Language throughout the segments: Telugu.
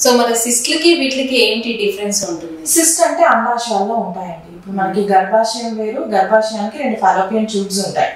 సో మన సిస్ట్లకి వీటికి ఏంటి డిఫరెన్స్ ఉంటుంది సిస్ట్ అంటే అండాశయాల్లో ఉంటాయండి ఇప్పుడు మనకి గర్భాశయం వేరు గర్భాశయానికి రెండు ఫాలోపియన్ ట్యూబ్స్ ఉంటాయి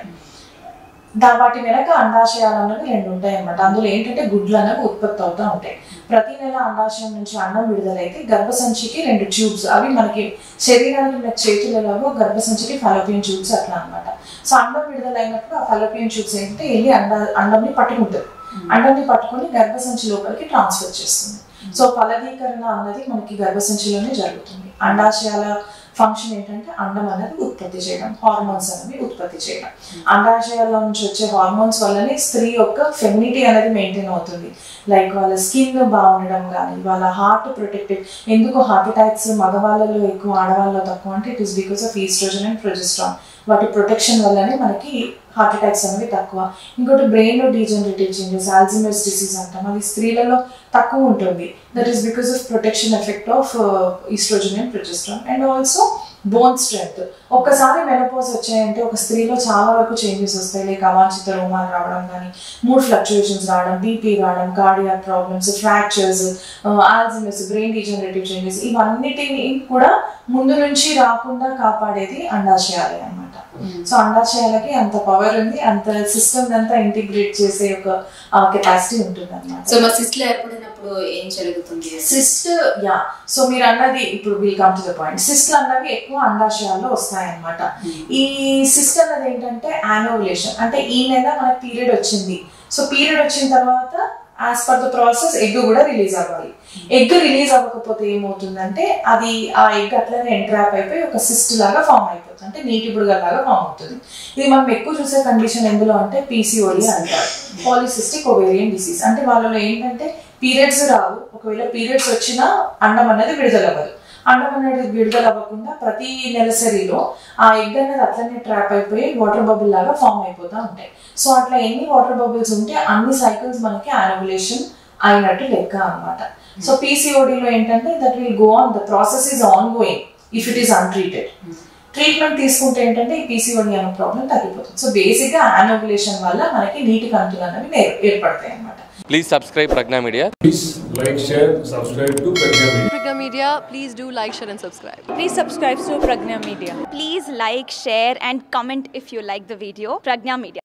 దా వాటి వెనక అండాశయాలు అన్నవి రెండు ఉంటాయి అన్నమాట అందులో ఏంటంటే గుడ్లు అనేవి ఉత్పత్తి అవుతూ ఉంటాయి ప్రతి నెల అండాశయం నుంచి అండం విడుదలైతే గర్భసంచికి రెండు ట్యూబ్స్ అవి మనకి శరీరానికి ఉన్న చేతులు ఎలాగో గర్భసంచికి ఫాలోపియన్ ట్యూబ్స్ అట్లా అన్నమాట సో అండం విడుదలైనప్పుడు ఆ ఫాలోపియన్ ట్యూబ్స్ ఏంటంటే వెళ్ళి అండ అండంని పట్టుకుంటుంది అండంని పట్టుకొని గర్భసంచి లోపలికి ట్రాన్స్ఫర్ చేస్తుంది సో ఫలదీకరణ అన్నది మనకి గర్భసంచిలోనే జరుగుతుంది అండాశయాల ఫంక్షన్ ఏంటంటే అండం అనేది ఉత్పత్తి చేయడం హార్మోన్స్ అనేవి ఉత్పత్తి చేయడం అండాశయాల నుంచి వచ్చే హార్మోన్స్ వల్లనే స్త్రీ యొక్క ఫెమినిటీ అనేది మెయింటైన్ అవుతుంది లైక్ వాళ్ళ స్కిన్ బాగుండడం కానీ వాళ్ళ హార్ట్ ప్రొటెక్టివ్ ఎందుకు హార్ట్ అటాక్స్ మగవాళ్ళలో ఎక్కువ ఆడవాళ్ళలో తక్కువ అంటే it is because of oestrogen and progesterone వాటి ప్రొటెక్షన్ వల్లనే మనకి హార్ట్ అటాక్స్ అనేవి తక్కువ ఇంకోటి బ్రెయిన్ లో డీజనరేటివ్ చేంజెస్ ఆల్జిమర్స్ డిసీజ్ అంటాం అది స్త్రీలలో తక్కువ ఉంటుంది that is because of protection effect of oestrogen and progesterone and also bone strength ఒక్కసారి మెనపోజ్ వచ్చాయంటే ఒక స్త్రీలో చాలా వరకు చేంజెస్ వస్తాయి లైక్ అవాంఛిత రోమాలు రావడం కానీ మూడ్ ఫ్లక్చుయేషన్స్ రావడం బీపీ రావడం cardiac problems fractures Alzheimer's brain degenerative changes ఇవన్నిటిని కూడా ముందు నుంచి రాకుండా కాపాడేది అండాశయాలే అన్నమాట సో అండాశయాలకి అంత పవర్ ఉంది అంత సిస్టమ్ అంతా ఇంటిగ్రేట్ చేసే ఒక కెపాసిటీ ఉంటుంది అనమాట సో మా సిస్ట్లు ఏర్పడినప్పుడు ఏం జరుగుతుంది సిస్ట్ యా సో మీరు అన్నది ఇప్పుడు will come to the point cyst అన్నవి ఎక్కువ అండాశయాల్లో వస్తాయన్నమాట ఈ సిస్ట్ అన్నది ఏంటంటే యానోవులేషన్ అంటే ఈ నెల మనకి పీరియడ్ వచ్చింది సో పీరియడ్ వచ్చిన తర్వాత as per the process egg కూడా రిలీజ్ అవ్వాలి ఎగ్ రిలీజ్ అవ్వకపోతే ఏమవుతుందంటే అది ఆ ఎగ్ అట్లనే ఎంట్రాప్ అయిపోయి ఒక సిస్ట్ లాగా ఫామ్ అయిపోతుంది అంటే నీటి బుడగ లాగా ఫామ్ అవుతుంది ఇది మనం ఎక్కువ చూసే కండిషన్ ఎందులో అంటే పీసీఓడి అంటారు పాలిసిస్టిక్ ఓవేరియన్ డిసీజ్ అంటే వాళ్ళలో ఏంటంటే పీరియడ్స్ రావు ఒకవేళ పీరియడ్స్ వచ్చినా అండం అనేది విడుదలవ్వదు అండం అనేది విడుదల అవ్వకుండా ప్రతి నెలసరిలో ఆ ఎగ్ అనేది అట్లనే ట్రాప్ అయిపోయి వాటర్ బబుల్ లాగా ఫామ్ అయిపోతూ ఉంటాయి సో అట్లా ఎన్ని వాటర్ బబుల్స్ ఉంటే అన్ని సైకిల్స్ మనకి యానోవులేషన్ అయినట్టు లెక్క అన్నమాట సో పీసీఓడిలో ఏంటంటే that will go on the process is ongoing if it is untreated treatment తీసుకుంటే ఏంటంటే ఈ పీసీఓడి అనే ప్రాబ్లం తగ్గిపోతుంది సో బేసిక్ గా యానోవులేషన్ వల్ల మనకి నీటి కంతులు అనేవి నే- ఏర్పడతాయి అన్నమాట Please subscribe Pragna Media. Please like, share, subscribe to Pragya Media. Pragya Media, please do like, share, and subscribe. Please subscribe to Pragna Media. Please like, share, and comment if you like the video. Pragna Media.